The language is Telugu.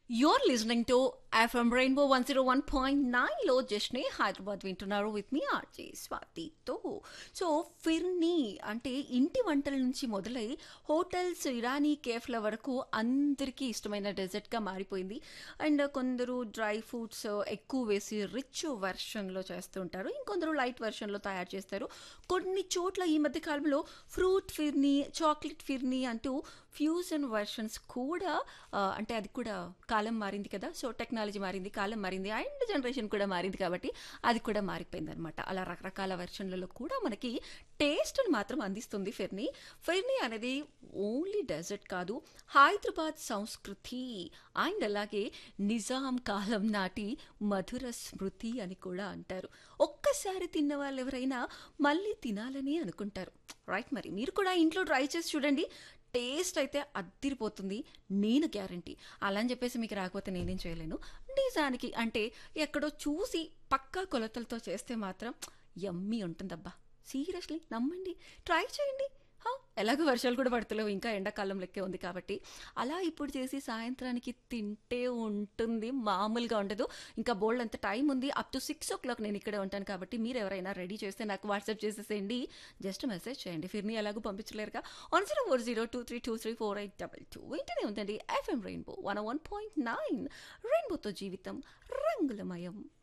You're listening to FM Rainbow 101.9 లో జస్ట్ని హైదరాబాద్ వింటున్నారు విత్ మీ ఆర్జే స్వాతితో సో ఫిర్నీ అంటే ఇంటి వంటల నుంచి మొదలై హోటల్స్ ఇరానీ కేఫ్ల వరకు అందరికీ ఇష్టమైన డెజర్ట్గా మారిపోయింది అండ్ కొందరు డ్రై ఫ్రూట్స్ ఎక్కువ వేసి రిచ్ వెర్షన్లో చేస్తుంటారు ఇంకొందరు లైట్ వెర్షన్లో తయారు చేస్తారు కొన్ని చోట్ల ఈ మధ్య కాలంలో ఫ్రూట్ ఫిర్నీ చాక్లెట్ ఫిర్నీ అంటూ ఫ్యూజన్ వెర్షన్స్ కూడా ఆ, అంటే అది కూడా కాలం మారింది కదా సో టెక్నాలజీ మారింది కాలం మారింది అండ్ జనరేషన్ కూడా మారింది కాబట్టి అది కూడా మారిపోయింది అనమాట అలా రకరకాల వెర్షన్లలో కూడా మనకి టేస్ట్ని మాత్రం అందిస్తుంది ఫిర్నీ ఫిర్నీ అనేది ఓన్లీ డెజర్ట్ కాదు హైదరాబాద్ సంస్కృతి అండ్ అలాగే నిజాం కాలం నాటి మధుర స్మృతి అని కూడా అంటారు ఒక్కసారి తిన్న వాళ్ళు ఎవరైనా మళ్ళీ తినాలని అనుకుంటారు రైట్ మరి మీరు కూడా ఇంట్లో ట్రై చేసి చూడండి టేస్ట్ అయితే అద్దిరిపోతుంది నేను గ్యారంటీ అలా అని చెప్పేసి మీకు రాకపోతే నేనేం చేయలేను నిజానికి అంటే ఎక్కడో చూసి పక్కా కొలతలతో చేస్తే మాత్రం యమ్మీ ఉంటుందబ్బా సీరియస్లీ నమ్మండి ట్రై చేయండి హా, ఎలాగో వర్షాలు కూడా పడతలేవు ఇంకా ఎండాకాలం లెక్కే ఉంది కాబట్టి అలా ఇప్పుడు చేసి సాయంత్రానికి తింటే ఉంటుంది మామూలుగా ఉండదు ఇంకా బోల్డ్ అంత టైం ఉంది up to six o'clock నేను ఇక్కడే ఉంటాను కాబట్టి మీరు ఎవరైనా రెడీ చేస్తే నాకు వాట్సాప్ చేసేసేయండి జస్ట్ మెసేజ్ చేయండి ఫిర్ని ఎలాగో పంపించలేరుగా one zero four zero two three two three four eight double two వెంటనే ఉందండి FM rainbow one one point nine రెయిన్బోతో జీవితం రంగులమయం